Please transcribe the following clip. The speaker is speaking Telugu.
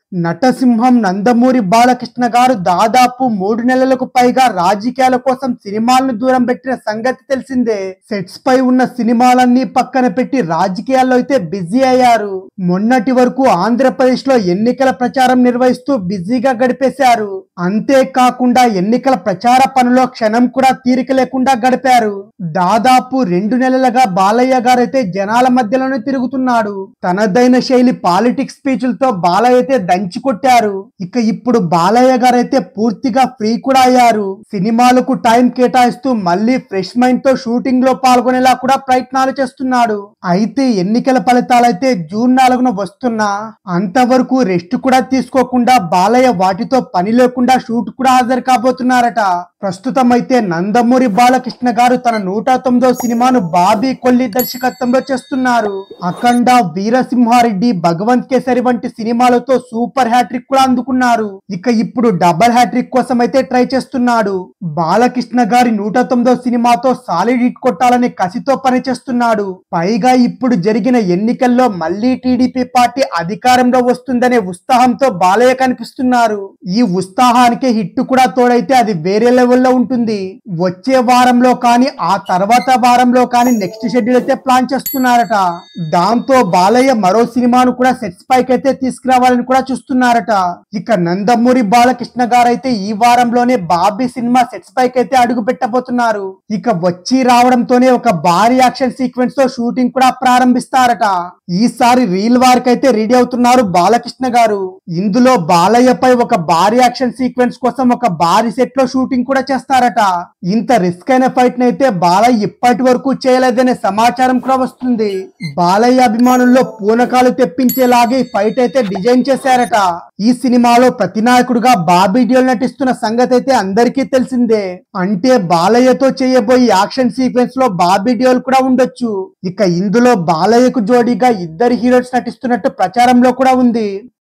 నటసింహం నందమూరి బాలకృష్ణ గారు దాదాపు మూడు నెలలకు పైగా రాజకీయాల కోసం సినిమాలను దూరం పెట్టిన సంగతి తెలిసిందే సెట్స్ పై ఉన్న సినిమాలన్నీ పక్కన పెట్టి రాజకీయాల్లో అయితే బిజీ అయ్యారు మొన్నటి వరకు ఆంధ్రప్రదేశ్ లో ఎన్నికల ప్రచారం నిర్వహిస్తూ బిజీగా గడిపేశారు అంతేకాకుండా ఎన్నికల ప్రచార పనిలో క్షణం కూడా తీరిక లేకుండా గడిపారు దాదాపు రెండు నెలలుగా బాలయ్య గారైతే జనాల మధ్యలోనే తిరుగుతున్నాడు తనదైన శైలి పాలిటిక్స్ స్పీచ్లతో బాలయ్య అయితే దంచి కొట్టారు ఇక ఇప్పుడు బాలయ్య గారైతే పూర్తిగా ఫ్రీ కూడా అయ్యారు సినిమాలకు టైం కేటాయిస్తూ మళ్ళీ ఫ్రెష్ మైండ్ తో షూటింగ్ లో పాల్గొనేలా కూడా ప్రయత్నాలు చేస్తున్నాడు అయితే ఎన్నికల ఫలితాలైతే జూన్ నాలుగున వస్తున్నా అంతవరకు రెస్ట్ కూడా తీసుకోకుండా బాలయ్య వాటితో పని లేకుండా షూట్ కూడా హాజరు కాబోతున్నారట ప్రస్తుతం అయితే నందమూరి బాలకృష్ణ గారు తన నూట తొమ్మిదో సినిమాను బాబీ కొల్లి దర్శకత్వంలో చేస్తున్నారు అఖండ వీరసింహారెడ్డి భగవంత్ కేసరి వంటి సినిమాలతో సూపర్ హ్యాట్రిక్ కూడా అందుకున్నారు ఇక ఇప్పుడు డబల్ హ్యాట్రిక్ కోసం అయితే ట్రై చేస్తున్నాడు బాలకృష్ణ గారి నూట తొమ్మిదో సినిమాతో సాలిడ్ హిట్ కొట్టాలని కసితో పనిచేస్తున్నాడు పైగా ఇప్పుడు జరిగిన ఎన్నికల్లో మళ్ళీ టీడీపీ పార్టీ అధికారంలో వస్తుందనే ఉత్సాహంతో బాలయ్య కనిపిస్తున్నారు ఈ ఉత్సాహానికి హిట్ కూడా తోడైతే అది వేరే లెవెల్లో ఉంటుంది వచ్చే వారంలో కానీ ఆ తర్వాత వారంలో కానీ నెక్స్ట్ షెడ్యూల్ అయితే ప్లాన్ చేస్తున్నారట దాంతో బాలయ్య మరో సినిమాను కూడా సెట్స్ పైకి అయితే తీసుకురావాలని కూడా చూస్తున్నారట ఇక నందమూరి బాలకృష్ణ గారు అయితే ఈ వారంలోనే బాబీ సినిమా సెట్స్ పైకి అయితే అడుగు పెట్టబోతున్నారు ఇక వచ్చి రావడంతోనే ఒక భారీ యాక్షన్ సీక్వెన్స్ తో షూటింగ్ కూడా ప్రారంభిస్తారట ఈసారి రీల్ వార్క్ అయితే రెడీ అవుతున్నారు బాలకృష్ణ గారు ఇందులో బాలయ్యపై ఒక భారీ యాక్షన్ సీక్వెన్స్ కోసం ఒక భారీ సెట్ లో షూటింగ్ కూడా చేస్తారట ఇంత రిస్క్ అయిన ఫైట్ అయితే బాలయ్య ఇప్పటి వరకు చేయలేదనే సమాచారం కూడా వస్తుంది బాలయ్య అభిమానుల్లో పూనకాలు తెప్పించేలాగే ఈ ఫైట్ అయితే డిజైన్ చేశారట ఈ సినిమాలో ప్రతినాయకుడుగా బాబీ డియోల్ నటిస్తున్న సంగతి అయితే అందరికీ తెలిసిందే అంటే బాలయ్యతో చేయబోయే యాక్షన్ సీక్వెన్స్ లో బాబీ డియోల్ కూడా ఉండొచ్చు ఇక ఇందులో బాలయ్యకు జోడీగా ఇద్దరు హీరోస్ నటిస్తున్నట్టు ప్రచారంలో కూడా ఉంది